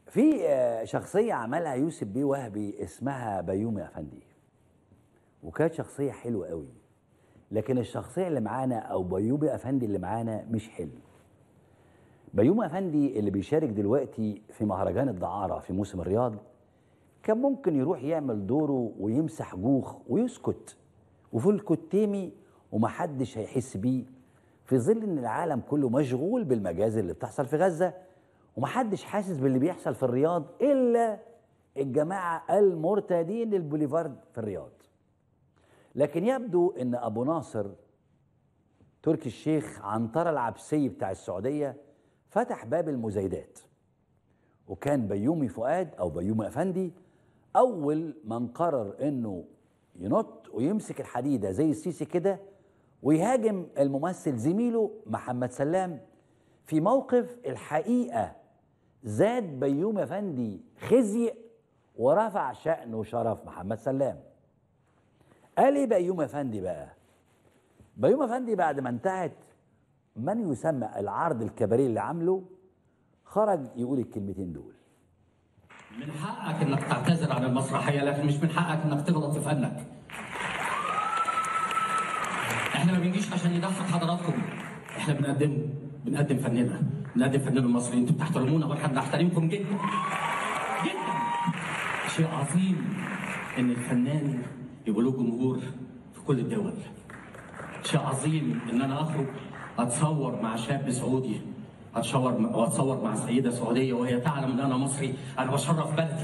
في آه، شخصية عملها يوسف بيه وهبي اسمها بيومي أفندي وكانت شخصية حلوة قوي لكن الشخصية اللي معانا أو بيومي أفندي اللي معانا مش حلو بيومي أفندي اللي بيشارك دلوقتي في مهرجان الدعارة في موسم الرياض كان ممكن يروح يعمل دوره ويمسح جوخ ويسكت وفي الكتيمي ومحدش هيحس بيه في ظل ان العالم كله مشغول بالمجازر اللي بتحصل في غزه ومحدش حاسس باللي بيحصل في الرياض الا الجماعه المرتدين للبوليفارد في الرياض لكن يبدو ان ابو ناصر تركي الشيخ عنترة العبسي بتاع السعوديه فتح باب المزايدات وكان بيومي فؤاد او بيومي افندي اول من قرر انه ينط ويمسك الحديده زي السيسي كده ويهاجم الممثل زميله محمد سلام في موقف الحقيقه زاد بيومي افندي خزي ورفع شأن وشرف محمد سلام قال ايه بيومي افندي بقى بيومي افندي بعد ما انتهت من يسمى العرض الكباريه اللي عامله خرج يقول الكلمتين دول من حقك انك تعتذر عن المسرحيه لكن مش من حقك انك تغلط في فنك احنا ما بنجيش عشان نضحك حضراتكم احنا بنقدم بنقدم فننا بنقدم فننا المصري انتوا بتحترمونا واحنا بنحترمكم جدا جدا شيء عظيم ان الفنان يبقى له جمهور في كل الدول شيء عظيم ان انا اخرج اتصور مع شاب سعودي اتصور واتصور مع سيده سعوديه وهي تعلم ان انا مصري انا بشرف بلدي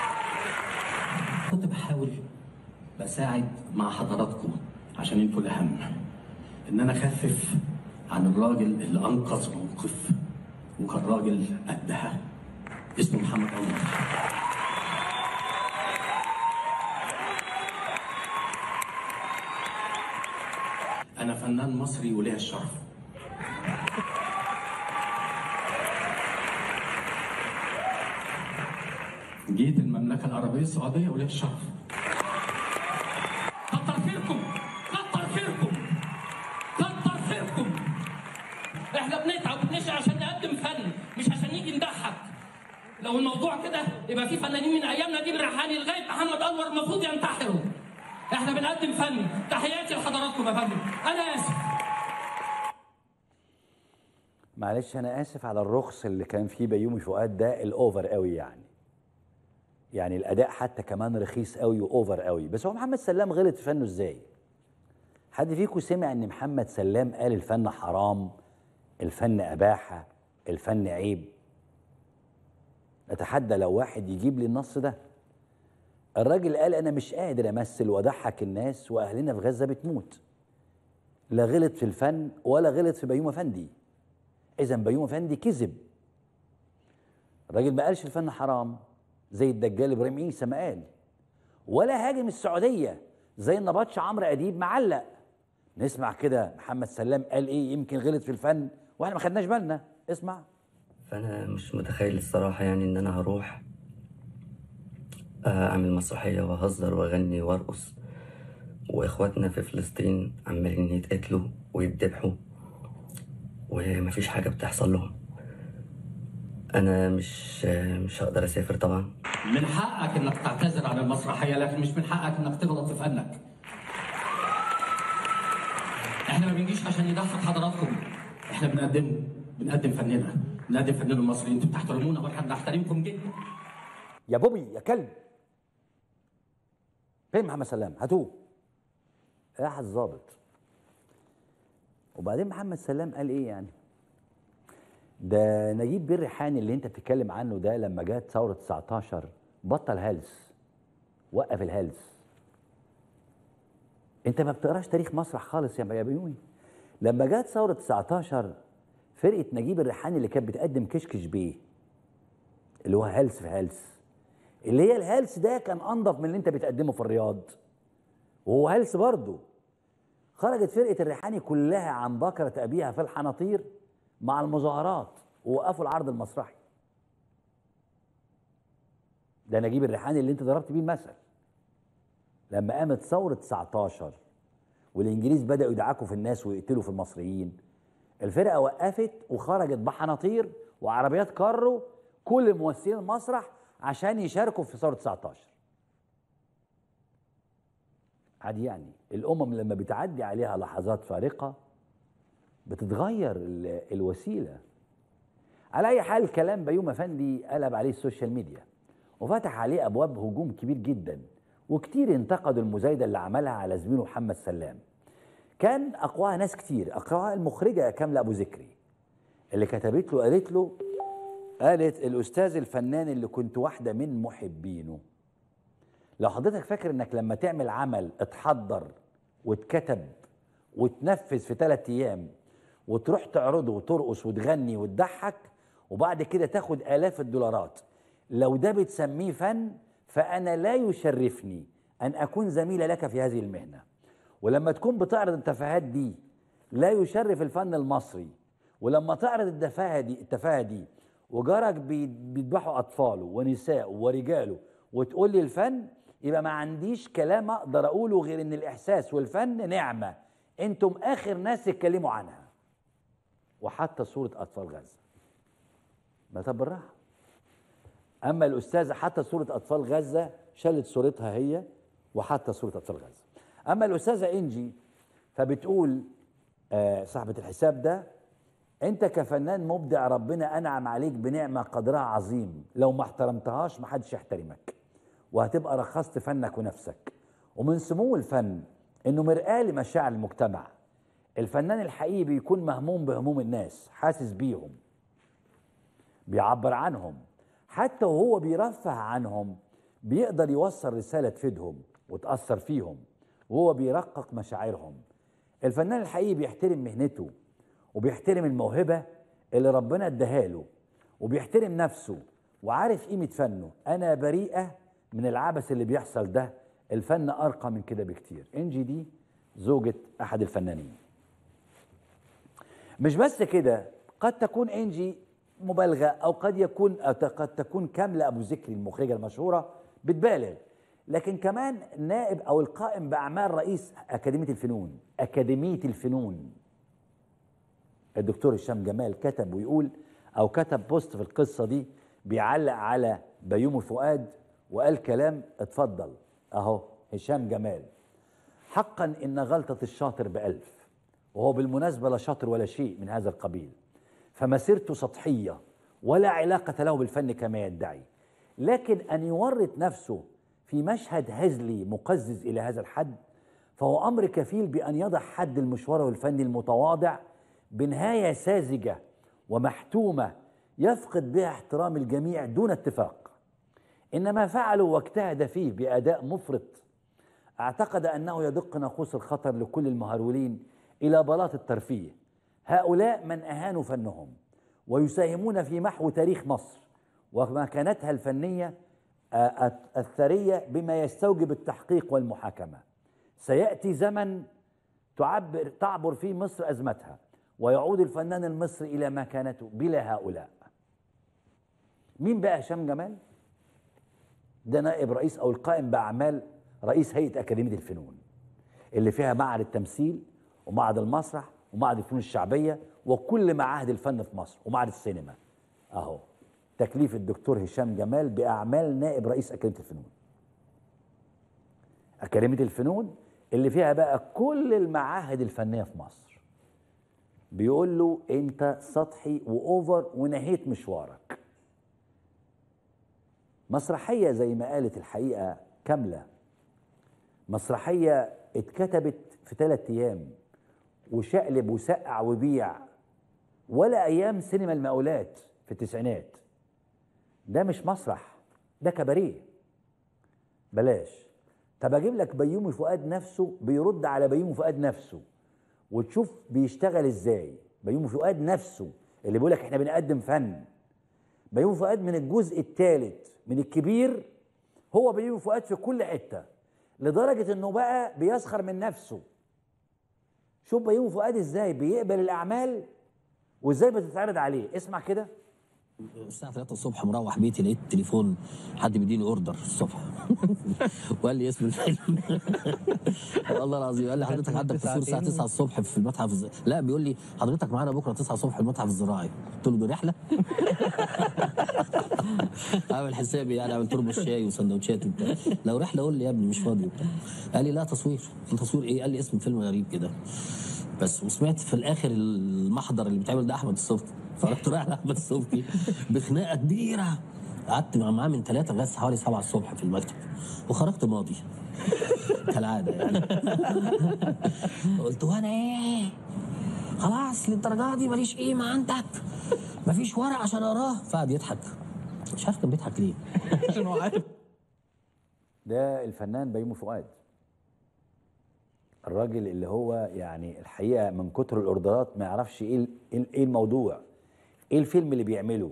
كنت بحاول بساعد مع حضراتكم عشان انتوا الاهم ان انا اخفف عن الراجل اللي انقذ موقف وكان راجل قدها اسمه محمد عمر انا فنان مصري وليا الشرف جيت المملكه العربيه السعوديه وليا الشرف كتر خيركم كتر خيركم كتر خيركم احنا بنتعب وبنشقى عشان نقدم فن مش عشان نيجي نضحك لو الموضوع كده يبقى في فنانين من ايام نجيب الريحاني لغايه محمد انور المفروض ينتحروا احنا بنقدم فن تحياتي لحضراتكم يا فندم انا اسف معلش انا اسف على الرخص اللي كان فيه بيومي فؤاد ده الاوفر قوي يعني يعني الاداء حتى كمان رخيص قوي واوفر قوي بس هو محمد سلام غلط في فنه ازاي حد فيكم سمع ان محمد سلام قال الفن حرام الفن اباحه الفن عيب اتحدى لو واحد يجيب لي النص ده الراجل قال انا مش قادر امثل واضحك الناس واهلنا في غزه بتموت لا غلط في الفن ولا غلط في بيومي افندي اذا بيومي افندي كذب الراجل ما قالش الفن حرام زي الدجال ابراهيم عيسى ما قال ولا هاجم السعوديه زي النبطش عمرو اديب معلق نسمع كده محمد سلام قال ايه يمكن غلط في الفن واحنا ما خدناش بالنا اسمع فانا مش متخيل الصراحه يعني ان انا هروح آه، اعمل مسرحيه واهزر واغني وارقص واخواتنا في فلسطين عمالين يتقتلوا ويتذبحوا ومفيش حاجه بتحصل لهم انا مش آه، مش هقدر اسافر طبعا من حقك انك تعتذر عن المسرحيه لكن مش من حقك انك تغلط في فنك احنا ما بنجيش عشان نضحك حضراتكم احنا بنقدم بنقدم فننا بنقدم فننا المصري انتوا بتحترمونا واحنا بنحترمكم جدا يا بوبي يا كلب فين محمد سلام هاتوه راح الظابط وبعدين محمد سلام قال ايه يعني ده نجيب بيه الريحاني اللي انت بتتكلم عنه ده لما جت ثوره 19 بطل هلس وقف الهلس انت ما بتقراش تاريخ مسرح خالص يا بيومي لما جت ثوره 19 فرقه نجيب الريحاني اللي كانت بتقدم كشكش بيه اللي هو هلس في هلس اللي هي الهلس ده كان انضف من اللي انت بتقدمه في الرياض وهو هلس برضه خرجت فرقه الريحاني كلها عن بكره ابيها في الحناطير مع المظاهرات ووقفوا العرض المسرحي ده نجيب الريحاني اللي انت ضربت بيه المثل لما قامت ثوره 19 والانجليز بداوا يدعكوا في الناس ويقتلوا في المصريين الفرقه وقفت وخرجت بحناطير وعربيات كارو كل ممثلين المسرح عشان يشاركوا في ثوره 19 عادي يعني الامم لما بتعدي عليها لحظات فارقه بتتغير ال- الوسيله على اي حال كلام بيوم افندي قلب عليه السوشيال ميديا وفتح عليه ابواب هجوم كبير جدا وكتير انتقدوا المزايده اللي عملها على زميله محمد سلام كان اقواها ناس كتير اقواها المخرجه كامله ابو ذكري اللي كتبت له قالت له قالت الاستاذ الفنان اللي كنت واحده من محبينه لو حضرتك فاكر انك لما تعمل عمل اتحضر واتكتب وتنفذ في ثلاث ايام وتروح تعرضه وترقص وتغني وتضحك وبعد كده تاخد الاف الدولارات لو ده بتسميه فن فانا لا يشرفني ان اكون زميله لك في هذه المهنه ولما تكون بتعرض التفاهات دي لا يشرف الفن المصري ولما تعرض التفاهه دي التفاهه دي وجارك بي- بيذبحوا اطفاله ونساء ورجاله وتقول لي الفن يبقى ما عنديش كلام اقدر اقوله غير ان الاحساس والفن نعمه انتم اخر ناس تتكلموا عنها وحتى صوره اطفال غزه ما طب بالراحه اما الاستاذه حتى صوره اطفال غزه شالت صورتها هي وحتى صوره اطفال غزه اما الاستاذه انجي فبتقول آه صاحبه الحساب ده انت كفنان مبدع ربنا انعم عليك بنعمه قدرها عظيم لو ما احترمتهاش محدش يحترمك وهتبقى رخصت فنك ونفسك ومن سمو الفن انه مرآة لمشاعر المجتمع الفنان الحقيقي بيكون مهموم بهموم الناس حاسس بيهم بيعبر عنهم حتى وهو بيرفه عنهم بيقدر يوصل رسالة تفيدهم وتأثر فيهم وهو بيرقق مشاعرهم الفنان الحقيقي بيحترم مهنته وبيحترم الموهبة اللي ربنا اداها له وبيحترم نفسه وعارف قيمة فنه أنا بريئة من العبث اللي بيحصل ده الفن أرقى من كده بكتير إنجي دي زوجة أحد الفنانين مش بس كده قد تكون انجي مبالغه او قد يكون أو ت- قد تكون كامله ابو ذكري المخرجه المشهوره بتبالغ لكن كمان نائب او القائم باعمال رئيس اكاديميه الفنون اكاديميه الفنون الدكتور هشام جمال كتب ويقول او كتب بوست في القصه دي بيعلق على بيومي فؤاد وقال كلام اتفضل اهو هشام جمال حقا ان غلطه الشاطر بألف وهو بالمناسبه لا شاطر ولا شيء من هذا القبيل فمسيرته سطحيه ولا علاقه له بالفن كما يدعي لكن ان يورط نفسه في مشهد هزلي مقزز الى هذا الحد فهو امر كفيل بان يضع حد المشوار الفني المتواضع بنهايه ساذجه ومحتومه يفقد بها احترام الجميع دون اتفاق انما فعله واجتهد فيه باداء مفرط اعتقد انه يدق ناقوس الخطر لكل المهرولين الى بلاط الترفيه هؤلاء من اهانوا فنهم ويساهمون في محو تاريخ مصر ومكانتها الفنيه آه، الثريه بما يستوجب التحقيق والمحاكمه سياتي زمن تعبر تعبر فيه مصر ازمتها ويعود الفنان المصري الى مكانته بلا هؤلاء مين بقى هشام جمال ده نائب رئيس او القائم باعمال رئيس هيئه اكاديميه الفنون اللي فيها معهد التمثيل ومعهد المسرح ومعهد الفنون الشعبيه وكل معاهد الفن في مصر ومعهد السينما اهو تكليف الدكتور هشام جمال باعمال نائب رئيس اكاديميه الفنون اكاديميه الفنون اللي فيها بقى كل المعاهد الفنيه في مصر بيقول له انت سطحي واوفر ونهيت مشوارك مسرحيه زي ما قالت الحقيقه كامله مسرحيه اتكتبت في ثلاث ايام وشقلب وسقع وبيع ولا ايام سينما المقاولات في التسعينات ده مش مسرح ده كباريه بلاش طب اجيب لك بيومي فؤاد نفسه بيرد على بيومي فؤاد نفسه وتشوف بيشتغل ازاي بيومي فؤاد نفسه اللي بيقول لك احنا بنقدم فن بيومي فؤاد من الجزء الثالث من الكبير هو بيومي فؤاد في كل حته لدرجه انه بقى بيسخر من نفسه شوف بيومي فؤاد ازاي بيقبل الاعمال وازاي بتتعرض عليه اسمع كده الساعة 3 الصبح مروح بيتي لقيت تليفون حد بيديني اوردر الصبح وقال لي اسم الفيلم والله العظيم قال لي حضرتك عندك تصوير الساعة 9 الصبح في المتحف الز... لا بيقول لي حضرتك معانا بكرة 9 الصبح في المتحف الزراعي قلت له دي رحلة عامل حسابي يعني عملت له بالشاي وسندوتشات وبتاع لو رحلة قول لي يا ابني مش فاضي وبتاع قال لي لا تصوير قلت تصوير ايه قال لي اسم فيلم غريب كده بس وسمعت في الاخر المحضر اللي بيتعمل ده احمد الصبحي فرحت رايح لاحمد الصبحي بخناقه كبيره قعدت مع- معاه من ثلاثة لغايه حوالي 7 الصبح في المكتب وخرجت ماضي كالعاده يعني قلت وانا ايه خلاص للدرجه دي ماليش قيمه عندك مفيش ورق عشان اقراه فقعد يضحك مش عارف كان بيضحك ليه عشان هو عارف ده الفنان بيومي فؤاد الراجل اللي هو يعني الحقيقه من كتر الاوردرات ما يعرفش ايه ال- ايه إيه الموضوع ايه الفيلم اللي بيعمله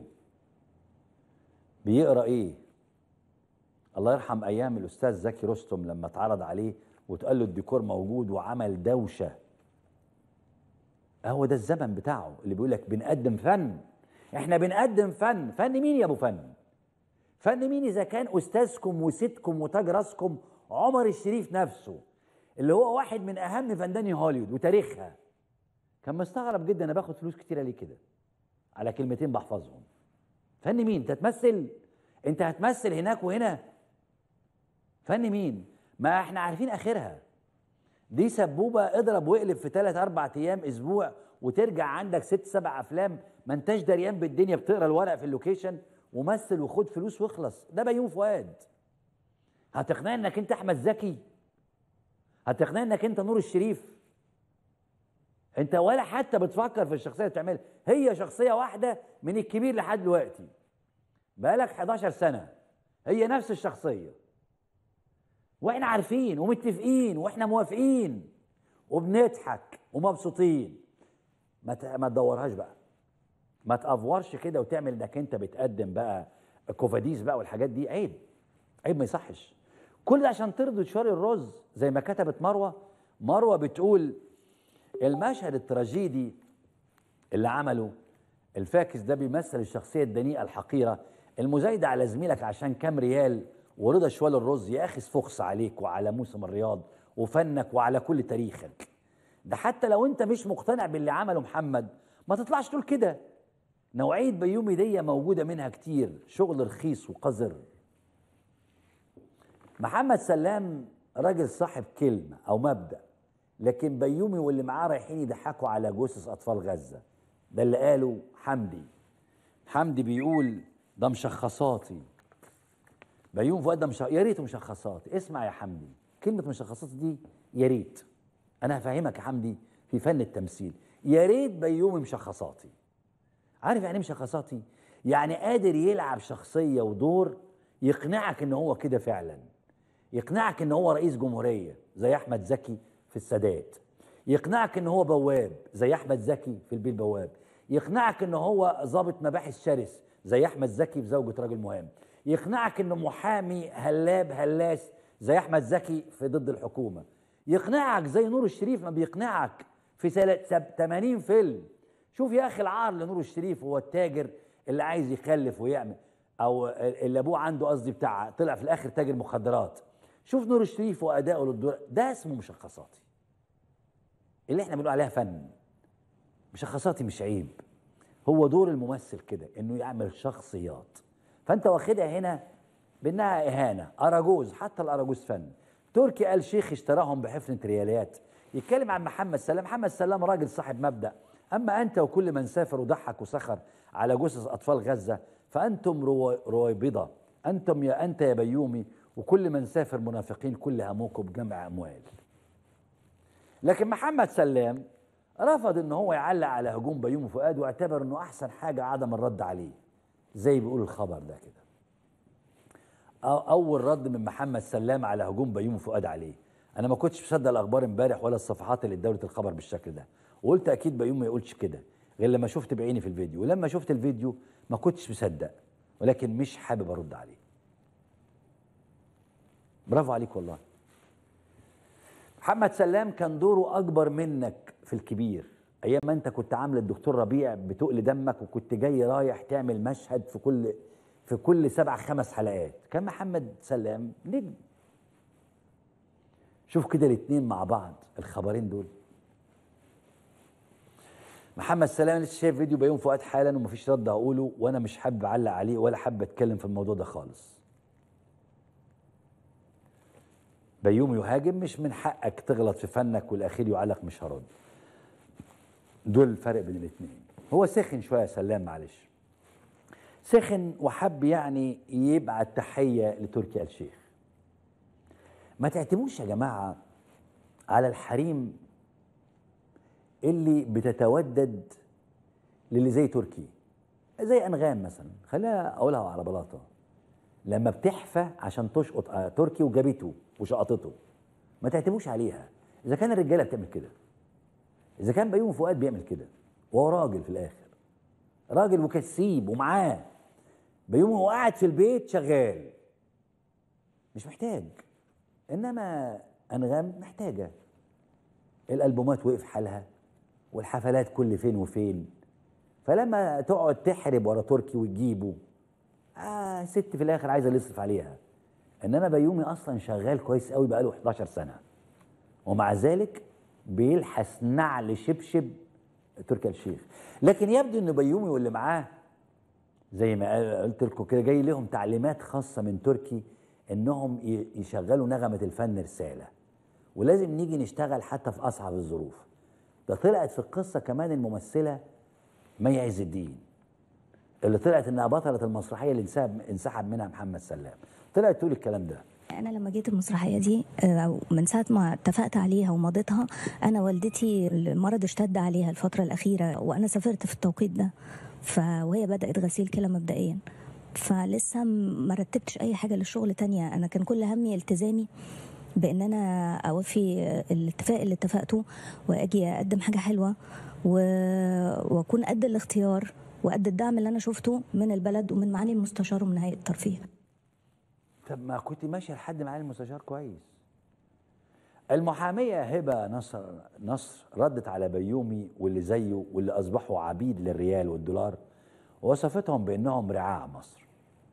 بيقرا ايه الله يرحم ايام الاستاذ زكي رستم لما اتعرض عليه وتقال له الديكور موجود وعمل دوشه هو ده الزمن بتاعه اللي بيقول لك بنقدم فن احنا بنقدم فن فن مين يا ابو فن فن مين اذا كان استاذكم وسيدكم وتاج راسكم عمر الشريف نفسه اللي هو واحد من اهم فناني هوليوود وتاريخها كان مستغرب جدا انا باخد فلوس كتيره ليه كده على كلمتين بحفظهم فن مين انت هتمثل انت هتمثل هناك وهنا فن مين ما احنا عارفين اخرها دي سبوبه اضرب واقلب في ثلاث اربع ايام اسبوع وترجع عندك ست سبع افلام ما انتش دريان بالدنيا بتقرا الورق في اللوكيشن ومثل وخد فلوس واخلص ده بيوم فؤاد هتقنعني انك انت احمد زكي هتقنعني انك انت نور الشريف انت ولا حتى بتفكر في الشخصيه اللي بتعملها هي شخصيه واحده من الكبير لحد دلوقتي بقالك 11 سنه هي نفس الشخصيه واحنا عارفين ومتفقين واحنا موافقين وبنضحك ومبسوطين ما ت- ما تدورهاش بقى ما تافورش كده وتعمل انك انت بتقدم بقى كوفاديس بقى والحاجات دي عيب عيب ما يصحش كل ده عشان ترضي شوار الرز زي ما كتبت مروه مروه بتقول المشهد التراجيدي اللي عمله الفاكس ده بيمثل الشخصيه الدنيئه الحقيره المزايده على زميلك عشان كام ريال ورضا شوال الرز ياخذ فخس عليك وعلى موسم الرياض وفنك وعلى كل تاريخك ده حتى لو انت مش مقتنع باللي عمله محمد ما تطلعش تقول كده نوعيه بيومي دي موجوده منها كتير شغل رخيص وقذر محمد سلام راجل صاحب كلمه او مبدا لكن بيومي واللي معاه رايحين يضحكوا على جثث اطفال غزه ده اللي قاله حمدي حمدي بيقول ده مشخصاتي بيوم فؤاد ده مش يا ريت مشخصاتي اسمع يا حمدي كلمه مشخصاتي دي يا ريت انا هفهمك يا حمدي في فن التمثيل يا ريت بيومي مشخصاتي عارف يعني ايه مشخصاتي يعني قادر يلعب شخصيه ودور يقنعك ان هو كده فعلا يقنعك ان هو رئيس جمهوريه زي احمد زكي في السادات يقنعك ان هو بواب زي احمد زكي في البيت بواب يقنعك ان هو ضابط مباحث شرس زي احمد زكي في زوجة راجل مهم يقنعك انه محامي هلاب هلاس زي احمد زكي في ضد الحكومه يقنعك زي نور الشريف ما بيقنعك في سنة سب- 80 فيلم شوف يا اخي العار لنور الشريف هو التاجر اللي عايز يخلف ويعمل او اللي ابوه عنده قصدي بتاع طلع في الاخر تاجر مخدرات شوف نور الشريف وادائه للدور ده اسمه مشخصاتي اللي احنا بنقول عليها فن مشخصاتي مش عيب هو دور الممثل كده انه يعمل شخصيات فانت واخدها هنا بانها اهانه اراجوز حتى الاراجوز فن تركي قال شيخ اشتراهم بحفنه ريالات يتكلم عن محمد سلام محمد سلام راجل صاحب مبدا اما انت وكل من سافر وضحك وسخر على جثث اطفال غزه فانتم رو- رويبضه انتم يا انت يا بيومي وكل من سافر منافقين كل هموكم بجمع اموال لكن محمد سلام رفض ان هو يعلق على هجوم بيومي فؤاد واعتبر انه احسن حاجه عدم الرد عليه زي بيقول الخبر ده كده أو- اول رد من محمد سلام على هجوم بيومي فؤاد عليه انا ما كنتش مصدق الاخبار امبارح ولا الصفحات اللي ادولت الخبر بالشكل ده وقلت اكيد بيومي ما يقولش كده غير لما شفت بعيني في الفيديو ولما شفت الفيديو ما كنتش مصدق ولكن مش حابب ارد عليه برافو عليك والله محمد سلام كان دوره اكبر منك في الكبير ايام ما انت كنت عامل الدكتور ربيع بتقل دمك وكنت جاي رايح تعمل مشهد في كل في كل سبع خمس حلقات كان محمد سلام نجم شوف كده الاتنين مع بعض الخبرين دول محمد سلام لسه شايف فيديو بيوم فؤاد حالا ومفيش رد هقوله وانا مش حابب اعلق عليه ولا حابب اتكلم في الموضوع ده خالص بيوم يهاجم مش من حقك تغلط في فنك والاخير يعلق مش هرد دول الفرق بين الاثنين هو سخن شويه يا سلام معلش سخن وحب يعني يبعت تحيه لتركي آل الشيخ ما تعتموش يا جماعه على الحريم اللي بتتودد للي زي تركي زي انغام مثلا خلينا اقولها على بلاطه لما بتحفى عشان تشقط آه، تركي وجابته وشقطته ما تعتموش عليها اذا كان الرجاله بتعمل كده اذا كان بيومي فؤاد بيعمل كده وهو راجل في الاخر راجل وكسيب ومعاه بيومي هو قاعد في البيت شغال مش محتاج انما انغام محتاجه الالبومات وقف حالها والحفلات كل فين وفين فلما تقعد تحرب ورا تركي وتجيبه آه ست في الاخر عايزه اللي يصرف عليها انما بيومي اصلا شغال كويس قوي بقاله 11 سنه ومع ذلك بيلحس نعل شبشب تركي آل الشيخ لكن يبدو ان بيومي واللي معاه زي ما قال- قلت لكم كده جاي لهم تعليمات خاصه من تركي انهم ي- يشغلوا نغمه الفن رساله ولازم نيجي نشتغل حتى في اصعب الظروف ده طلعت في القصه كمان الممثله مي عز الدين اللي طلعت انها بطله المسرحيه اللي انسحب انسحب منها محمد سلام طلعت تقول الكلام ده انا لما جيت المسرحيه دي آه، أو من ساعه ما اتفقت عليها ومضيتها انا والدتي المرض اشتد عليها الفتره الاخيره وانا سافرت في التوقيت ده ف وهي بدات غسيل كلى مبدئيا فلسه م- ما رتبتش اي حاجه للشغل تانية انا كان كل همي التزامي بان انا اوفي الاتفاق اللي اتفقته واجي اقدم حاجه حلوه و... واكون قد الاختيار وقد الدعم اللي انا شفته من البلد ومن معالي المستشار ومن هيئه الترفيه طب ما كنت ماشيه لحد معالي المستشار كويس المحاميه هبه نصر نصر ردت على بيومي واللي زيه واللي اصبحوا عبيد للريال والدولار ووصفتهم بانهم رعاع مصر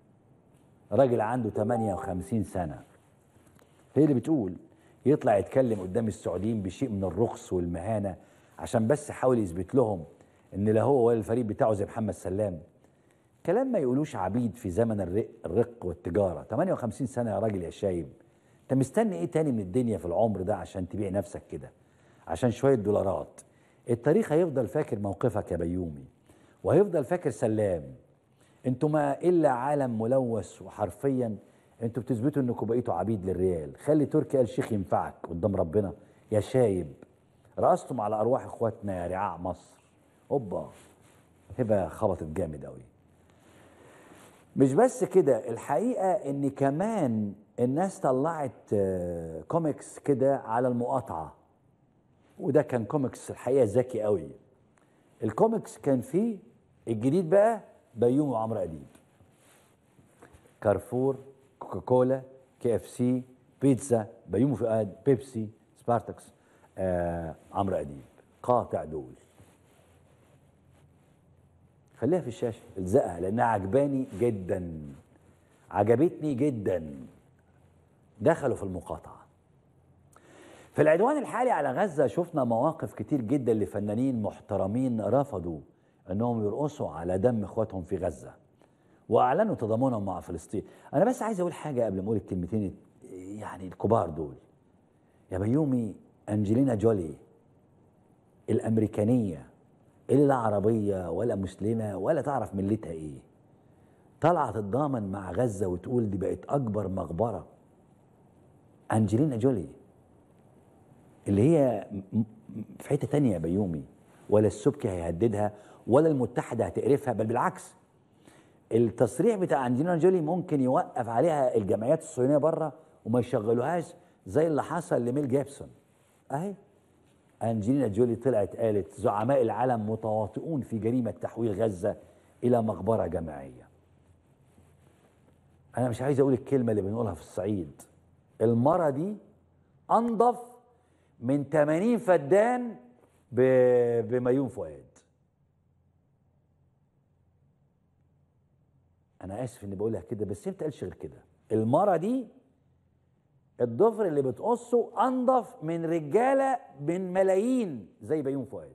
راجل عنده 58 سنه هي اللي بتقول يطلع يتكلم قدام السعوديين بشيء من الرخص والمهانه عشان بس يحاول يثبت لهم ان لا هو ولا الفريق بتاعه زي محمد سلام كلام ما يقولوش عبيد في زمن الرق, الرق والتجاره 58 سنه يا راجل يا شايب انت مستني ايه تاني من الدنيا في العمر ده عشان تبيع نفسك كده عشان شويه دولارات التاريخ هيفضل فاكر موقفك يا بيومي وهيفضل فاكر سلام انتوا ما الا عالم ملوث وحرفيا انتوا بتثبتوا انكم بقيتوا عبيد للريال خلي تركي آل الشيخ ينفعك قدام ربنا يا شايب رقصتم على ارواح اخواتنا يا رعاع مصر اوبا هبه خبطت جامد قوي مش بس كده الحقيقه ان كمان الناس طلعت آه، كوميكس كده على المقاطعه وده كان كوميكس الحقيقه ذكي قوي الكوميكس كان فيه الجديد بقى بيومي وعمرو اديب كارفور كوكاكولا كي اف سي بيتزا بيومي فؤاد بيبسي سبارتكس آه عمرو اديب قاطع دول خليها في الشاشه الزقها لانها عجباني جدا عجبتني جدا دخلوا في المقاطعه في العدوان الحالي على غزه شفنا مواقف كتير جدا لفنانين محترمين رفضوا انهم يرقصوا على دم اخواتهم في غزه واعلنوا تضامنهم مع فلسطين انا بس عايز اقول حاجه قبل ما اقول الكلمتين يعني الكبار دول يا بيومي انجلينا جولي الامريكانيه اللي لا عربيه ولا مسلمه ولا تعرف ملتها ايه طالعه تتضامن مع غزه وتقول دي بقت اكبر مقبره انجلينا جولي اللي هي م- م- في حته تانية يا بيومي ولا السبكي هيهددها ولا المتحده هتقرفها بل بالعكس التصريح بتاع انجلينا جولي ممكن يوقف عليها الجمعيات الصهيونيه بره وما يشغلوهاش زي اللي حصل لميل جيبسون اهي انجلينا جولي طلعت قالت زعماء العالم متواطئون في جريمه تحويل غزه الى مقبره جماعيه انا مش عايز اقول الكلمه اللي بنقولها في الصعيد المره دي انضف من 80 فدان ب- بميوم فؤاد انا اسف اني بقولها كده بس هي ما بتقالش غير كده المره دي الضفر اللي بتقصه انضف من رجاله من ملايين زي بيوم فؤاد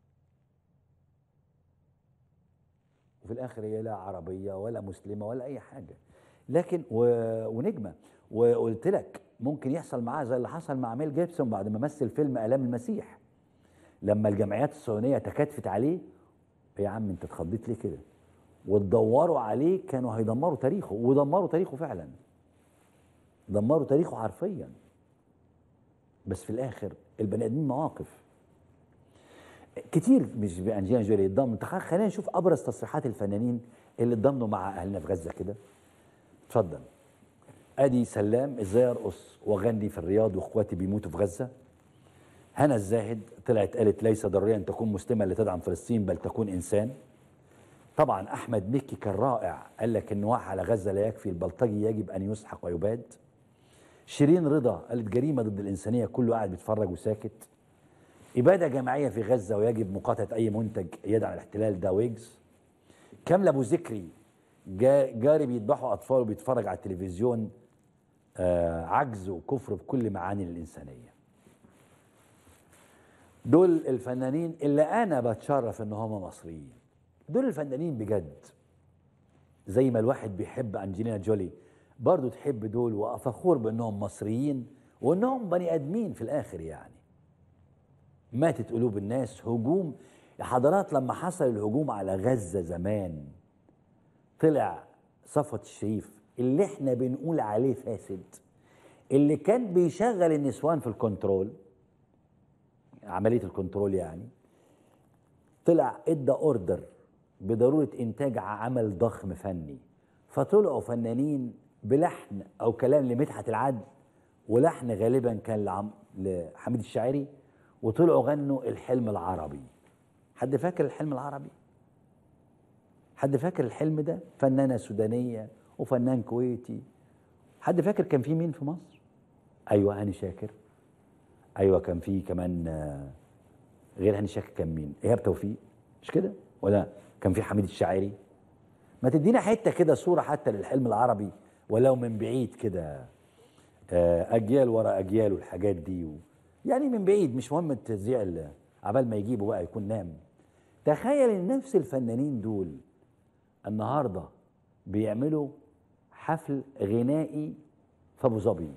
وفي الاخر هي لا عربيه ولا مسلمه ولا اي حاجه لكن و... ونجمه وقلت لك ممكن يحصل معاها زي اللي حصل مع ميل جيبسون بعد ما مثل فيلم الام المسيح لما الجمعيات الصهيونيه تكاتفت عليه يا عم انت اتخضيت ليه كده وتدوروا عليه كانوا هيدمروا تاريخه ودمروا تاريخه فعلا دمروا تاريخه حرفيا بس في الاخر البني ادمين مواقف كتير مش بانجينا جولي اتضمن تخ- خلينا نشوف ابرز تصريحات الفنانين اللي اتضمنوا مع اهلنا في غزه كده اتفضل ادي سلام ازاي ارقص واغني في الرياض واخواتي بيموتوا في غزه هنا الزاهد طلعت قالت ليس ضروريا ان تكون مسلمه لتدعم فلسطين بل تكون انسان طبعا احمد مكي كان رائع قال لك النواح على غزه لا يكفي البلطجي يجب ان يسحق ويباد شيرين رضا قالت جريمه ضد الانسانيه كله قاعد بيتفرج وساكت اباده جماعيه في غزه ويجب مقاطعه اي منتج يدعم الاحتلال ده ويجز كامل ابو ذكري جا- جاري بيذبحوا اطفال وبيتفرج على التلفزيون آه عجز وكفر بكل معاني الانسانيه دول الفنانين اللي انا بتشرف ان هم مصريين دول الفنانين بجد زي ما الواحد بيحب انجلينا جولي برضو تحب دول وفخور بانهم مصريين وانهم بني ادمين في الاخر يعني ماتت قلوب الناس هجوم يا حضرات لما حصل الهجوم على غزة زمان طلع صفوت الشريف اللي احنا بنقول عليه فاسد اللي كان بيشغل النسوان في الكنترول عملية الكنترول يعني طلع ادى اوردر بضرورة انتاج عمل ضخم فني فطلعوا فنانين بلحن او كلام لمدحت العدل ولحن غالبا كان لعم لحميد الشاعري وطلعوا غنوا الحلم العربي حد فاكر الحلم العربي حد فاكر الحلم ده فنانة سودانية وفنان كويتي حد فاكر كان في مين في مصر ايوه هاني شاكر ايوه كان في كمان آه، غير هاني شاكر كان مين ايهاب توفيق مش كده ولا كان في حميد الشاعري ما تدينا حته كده صوره حتى للحلم العربي ولو من بعيد كده آه، اجيال ورا اجيال والحاجات دي و... يعني من بعيد مش مهم التذيع ال- عبال ما يجيبه بقى يكون نام تخيل ان نفس الفنانين دول النهارده بيعملوا حفل غنائي في ابو ظبي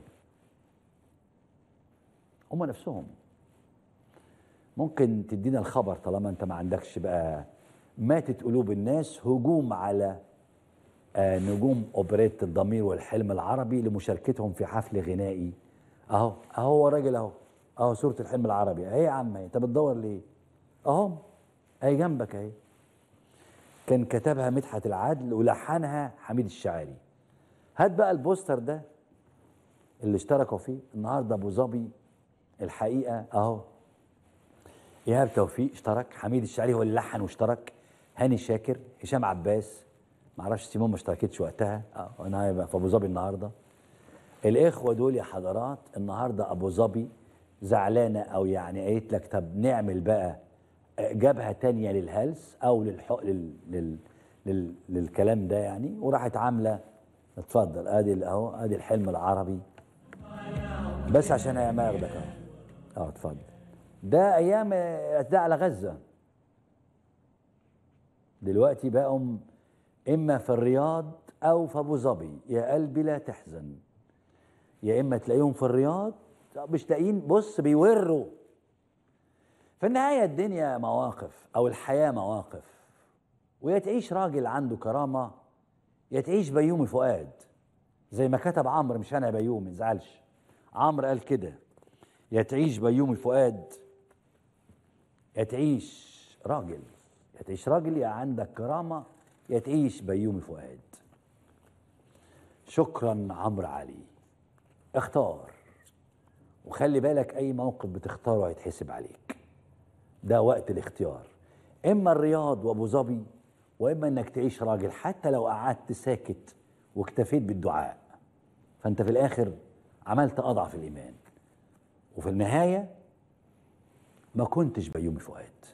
هم نفسهم ممكن تدينا الخبر طالما انت ما عندكش بقى ماتت قلوب الناس هجوم على آه، نجوم اوبريت الضمير والحلم العربي لمشاركتهم في حفل غنائي اهو اهو هو راجل اهو اهو صوره الحلم العربي اهي يا عم اهي انت بتدور ليه اهو اهي جنبك اهي كان كتبها مدحت العدل ولحنها حميد الشاعري هات بقى البوستر ده اللي اشتركوا فيه النهارده ابو ظبي الحقيقه اهو ايهاب توفيق اشترك حميد الشاعري هو اللي لحن واشترك هاني شاكر هشام عباس معرفش سيمون ما اشتركتش وقتها اه انا هيبقى في ابو ظبي النهارده الاخوه دول يا حضرات النهارده ابو ظبي زعلانه او يعني قالت لك طب نعمل بقى جبهه تانية للهلس او للحق لل... لل... لل... للكلام ده يعني وراحت عامله اتفضل ادي ال- اهو ادي الحلم العربي بس عشان ما ياخدك اهو اه اتفضل ده ايام اعتداء على غزه دلوقتي بقوا اما في الرياض او في ابو ظبي يا قلبي لا تحزن يا اما تلاقيهم في الرياض مش لاقيين بص بيوروا في النهايه الدنيا مواقف او الحياه مواقف ويا تعيش راجل عنده كرامه يا تعيش بيومي فؤاد زي ما كتب عمرو مش انا بيومي ما تزعلش عمرو قال كده يا تعيش بيومي فؤاد يا تعيش راجل يا تعيش راجل يا عندك كرامة يا تعيش بيومي فؤاد شكرا عمرو علي اختار وخلي بالك اي موقف بتختاره هيتحسب عليك ده وقت الاختيار اما الرياض وابو ظبي واما انك تعيش راجل حتى لو قعدت ساكت واكتفيت بالدعاء فانت في الاخر عملت اضعف الايمان وفي النهايه ما كنتش بيومي فؤاد